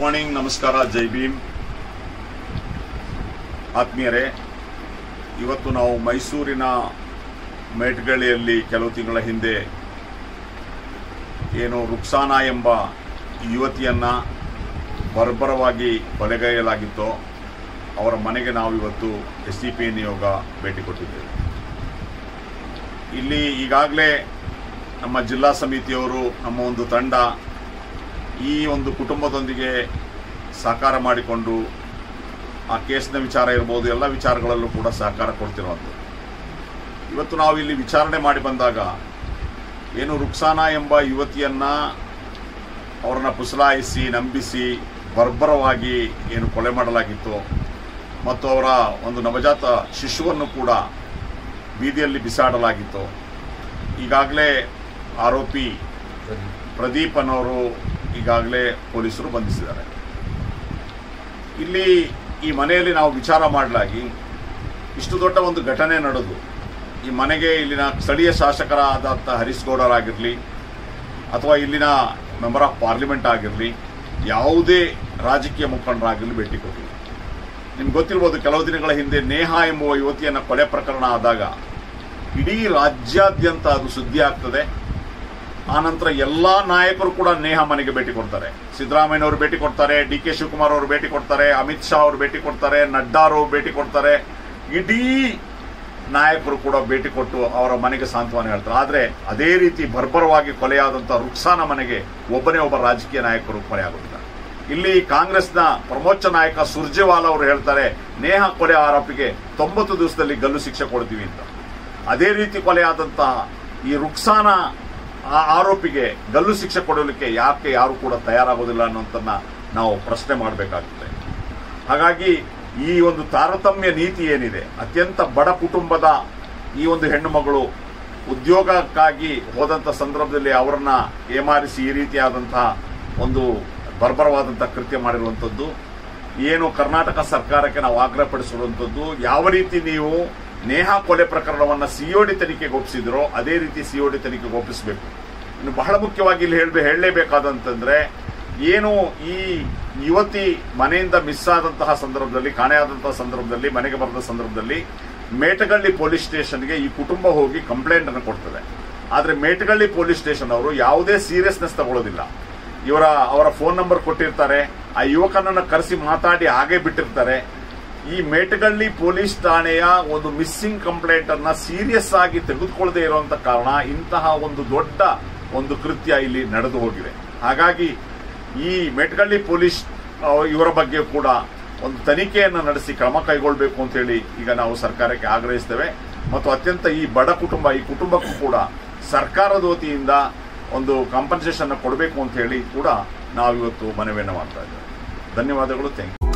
morning ನಮಸ್ಕಾರ ಜೈ ಭೀಮ್ ಆತ್ಮೀಯರೇ ಇವತ್ತು ನಾವು ಮೈಸೂರಿನ ಮೇಟ್ಗಳಿಯಲ್ಲಿ ಕೆಲವು ತಿಂಗಳ ಹಿಂದೆ ಏನು ರುಕ್ಸಾನಾ ಎಂಬ ಯುವತಿಯನ್ನ ಬರ್ಬರವಾಗಿ ಕೊಲೆಗೈಯಲಾಗಿತ್ತೋ ಅವರ ಮನೆಗೆ ನಾವು ಇವತ್ತು ಎಸ್ ಡಿ ಪಿ ನಿಯೋಗ ಭೇಟಿ ಕೊಟ್ಟಿದ್ದೇವೆ ಇಲ್ಲಿ ಈಗಾಗಲೇ ನಮ್ಮ ಜಿಲ್ಲಾ ಸಮಿತಿಯವರು ನಮ್ಮ ಒಂದು ತಂಡ ಈ ಒಂದು ಕುಟುಂಬದೊಂದಿಗೆ ಸಹಕಾರ ಮಾಡಿಕೊಂಡು ಆ ಕೇಸ್ನ ವಿಚಾರ ಇರ್ಬೋದು ಎಲ್ಲ ವಿಚಾರಗಳಲ್ಲೂ ಕೂಡ ಸಹಕಾರ ಕೊಡ್ತಿರುವಂಥದ್ದು ಇವತ್ತು ನಾವು ಇಲ್ಲಿ ವಿಚಾರಣೆ ಮಾಡಿ ಬಂದಾಗ ಏನು ರುಕ್ಸಾನಾ ಎಂಬ ಯುವತಿಯನ್ನ ಅವರನ್ನ ಪುಸಲಾಯಿಸಿ ನಂಬಿಸಿ ಬರ್ಬರವಾಗಿ ಏನು ಕೊಲೆ ಮಾಡಲಾಗಿತ್ತು ಮತ್ತು ಅವರ ಒಂದು ನವಜಾತ ಶಿಶುವನ್ನು ಕೂಡ ಬೀದಿಯಲ್ಲಿ ಬಿಸಾಡಲಾಗಿತ್ತು ಈಗಾಗಲೇ ಆರೋಪಿ ಪ್ರದೀಪ್ ಅನ್ನೋರು ಈಗಾಗಲೇ ಪೊಲೀಸರು ಬಂಧಿಸಿದ್ದಾರೆ ಇಲ್ಲಿ ಈ ಮನೆಯಲ್ಲಿ ನಾವು ವಿಚಾರ ಮಾಡಲಾಗಿ ಇಷ್ಟು ದೊಡ್ಡ ಒಂದು ಘಟನೆ ನಡೆದು ಈ ಮನೆಗೆ ಇಲ್ಲಿನ ಸ್ಥಳೀಯ ಶಾಸಕರಾದಂಥ ಹರೀಶ್ ಗೌಡರಾಗಿರಲಿ ಅಥವಾ ಇಲ್ಲಿನ ಮೆಂಬರ್ ಆಫ್ ಪಾರ್ಲಿಮೆಂಟ್ ಆಗಿರಲಿ ಯಾವುದೇ ರಾಜಕೀಯ ಮುಖಂಡರಾಗಿರಲಿ ಭೇಟಿ ಕೊಟ್ಟಿಲ್ಲ ನಿಮ್ಗೆ ಗೊತ್ತಿರ್ಬೋದು ಕೆಲವು ದಿನಗಳ ಹಿಂದೆ ನೇಹಾ ಎಂಬುವ ಯುವತಿಯನ್ನ ಕೊಲೆ ಪ್ರಕರಣ ಆದಾಗ ಇಡೀ ರಾಜ್ಯಾದ್ಯಂತ ಅದು ಸುದ್ದಿ ಆಗ್ತದೆ ಆನಂತರ ಎಲ್ಲಾ ನಾಯಕರು ಕೂಡ ನೇಹ ಮನೆಗೆ ಭೇಟಿ ಕೊಡ್ತಾರೆ ಸಿದ್ದರಾಮಯ್ಯನವರು ಭೇಟಿ ಕೊಡ್ತಾರೆ ಡಿ ಕೆ ಶಿವಕುಮಾರ್ ಅವರು ಭೇಟಿ ಕೊಡ್ತಾರೆ ಅಮಿತ್ ಶಾ ಅವರು ಭೇಟಿ ಕೊಡ್ತಾರೆ ನಡ್ಡಾ ಅವರು ಭೇಟಿ ಕೊಡ್ತಾರೆ ಇಡೀ ನಾಯಕರು ಕೂಡ ಭೇಟಿ ಕೊಟ್ಟು ಅವರ ಮನೆಗೆ ಸಾಂತ್ವನ ಹೇಳ್ತಾರೆ ಆದ್ರೆ ಅದೇ ರೀತಿ ಬರ್ಬರವಾಗಿ ಕೊಲೆಯಾದಂತಹ ರುಕ್ಸಾನ ಮನೆಗೆ ಒಬ್ಬನೇ ಒಬ್ಬ ರಾಜಕೀಯ ನಾಯಕರು ಕೊಲೆಯಾಗುತ್ತಿದ್ದಾರೆ ಇಲ್ಲಿ ಕಾಂಗ್ರೆಸ್ನ ಪ್ರಮೋಚ್ಚ ನಾಯಕ ಸುರ್ಜೇವಾಲಾ ಅವರು ಹೇಳ್ತಾರೆ ನೇಹ ಕೊಲೆ ಆರೋಪಿಗೆ ತೊಂಬತ್ತು ದಿವಸದಲ್ಲಿ ಗಲ್ಲು ಶಿಕ್ಷೆ ಕೊಡ್ತೀವಿ ಅಂತ ಅದೇ ರೀತಿ ಕೊಲೆಯಾದಂತಹ ಈ ರುಕ್ಸಾನ ಆ ಆರೋಪಿಗೆ ಗಲ್ಲು ಶಿಕ್ಷೆ ಕೊಡಲಿಕ್ಕೆ ಯಾಕೆ ಯಾರು ಕೂಡ ತಯಾರಾಗೋದಿಲ್ಲ ಅನ್ನೋಂಥನ್ನ ನಾವು ಪ್ರಶ್ನೆ ಮಾಡಬೇಕಾಗುತ್ತೆ ಹಾಗಾಗಿ ಈ ಒಂದು ತಾರತಮ್ಯ ನೀತಿ ಏನಿದೆ ಅತ್ಯಂತ ಬಡ ಕುಟುಂಬದ ಈ ಒಂದು ಹೆಣ್ಣು ಮಗಳು ಉದ್ಯೋಗಕ್ಕಾಗಿ ಹೋದಂತ ಸಂದರ್ಭದಲ್ಲಿ ಅವರನ್ನ ಏಮಾರಿಸಿ ಈ ರೀತಿಯಾದಂತಹ ಒಂದು ಬರ್ಬರವಾದಂತಹ ಕೃತ್ಯ ಮಾಡಿರುವಂಥದ್ದು ಏನು ಕರ್ನಾಟಕ ಸರ್ಕಾರಕ್ಕೆ ನಾವು ಆಗ್ರಹಪಡಿಸಿರುವಂಥದ್ದು ಯಾವ ರೀತಿ ನೀವು ನೇಹಾ ಕೊಲೆ ಪ್ರಕರಣವನ್ನ ಸಿಒಡಿ ತನಿಖೆಗೆ ಒಪ್ಪಿಸಿದ್ರೋ ಅದೇ ರೀತಿ ಸಿಒಡಿ ತನಿಖೆಗೆ ಒಪ್ಪಿಸಬೇಕು ಇನ್ನು ಬಹಳ ಮುಖ್ಯವಾಗಿ ಇಲ್ಲಿ ಹೇಳ್ಬೇ ಹೇಳಲೇಬೇಕಾದಂತಂದ್ರೆ ಏನು ಈ ಯುವತಿ ಮನೆಯಿಂದ ಮಿಸ್ ಆದಂತಹ ಸಂದರ್ಭದಲ್ಲಿ ಕಾಣೆಯಾದಂತಹ ಸಂದರ್ಭದಲ್ಲಿ ಮನೆಗೆ ಬರೆದ ಸಂದರ್ಭದಲ್ಲಿ ಮೇಟಗಳ್ಳಿ ಪೊಲೀಸ್ ಸ್ಟೇಷನ್ಗೆ ಈ ಕುಟುಂಬ ಹೋಗಿ ಕಂಪ್ಲೇಂಟ್ ಅನ್ನು ಕೊಡ್ತದೆ ಆದ್ರೆ ಮೇಟಗಳ್ಳಿ ಪೊಲೀಸ್ ಸ್ಟೇಷನ್ ಅವರು ಯಾವುದೇ ಸೀರಿಯಸ್ನೆಸ್ ತಗೊಳ್ಳೋದಿಲ್ಲ ಇವರ ಅವರ ಫೋನ್ ನಂಬರ್ ಕೊಟ್ಟಿರ್ತಾರೆ ಆ ಯುವಕನನ್ನ ಕರೆಸಿ ಮಾತಾಡಿ ಹಾಗೆ ಬಿಟ್ಟಿರ್ತಾರೆ ಈ ಮೇಟಗಳ್ಳಿ ಪೊಲೀಸ್ ಠಾಣೆಯ ಒಂದು ಮಿಸ್ಸಿಂಗ್ ಕಂಪ್ಲೇಂಟ್ ಅನ್ನ ಸೀರಿಯಸ್ ಆಗಿ ತೆಗೆದುಕೊಳ್ಳದೆ ಇರುವಂತ ಕಾರಣ ಇಂತಹ ಒಂದು ದೊಡ್ಡ ಒಂದು ಕೃತ್ಯ ಇಲ್ಲಿ ನಡೆದು ಹೋಗಿದೆ ಹಾಗಾಗಿ ಈ ಮೇಟಗಳ್ಳಿ ಪೊಲೀಸ್ ಆ, ಇವರ ಬಗ್ಗೆ ಕೂಡ ಒಂದು ತನಿಖೆಯನ್ನು ನಡೆಸಿ ಕ್ರಮ ಕೈಗೊಳ್ಳಬೇಕು ಅಂತ ಹೇಳಿ ಈಗ ನಾವು ಸರ್ಕಾರಕ್ಕೆ ಆಗ್ರಹಿಸ್ತೇವೆ ಮತ್ತು ಅತ್ಯಂತ ಈ ಬಡ ಕುಟುಂಬ ಈ ಕುಟುಂಬಕ್ಕೂ ಕೂಡ ಸರ್ಕಾರದ ವತಿಯಿಂದ ಒಂದು ಕಾಂಪನ್ಸೇಷನ್ ಕೊಡಬೇಕು ಅಂತ ಹೇಳಿ ಕೂಡ ನಾವು ಇವತ್ತು ಮನವಿಯನ್ನು ಮಾಡ್ತಾ ಇದ್ದೇವೆ ಧನ್ಯವಾದಗಳು ಥ್ಯಾಂಕ್ ಯು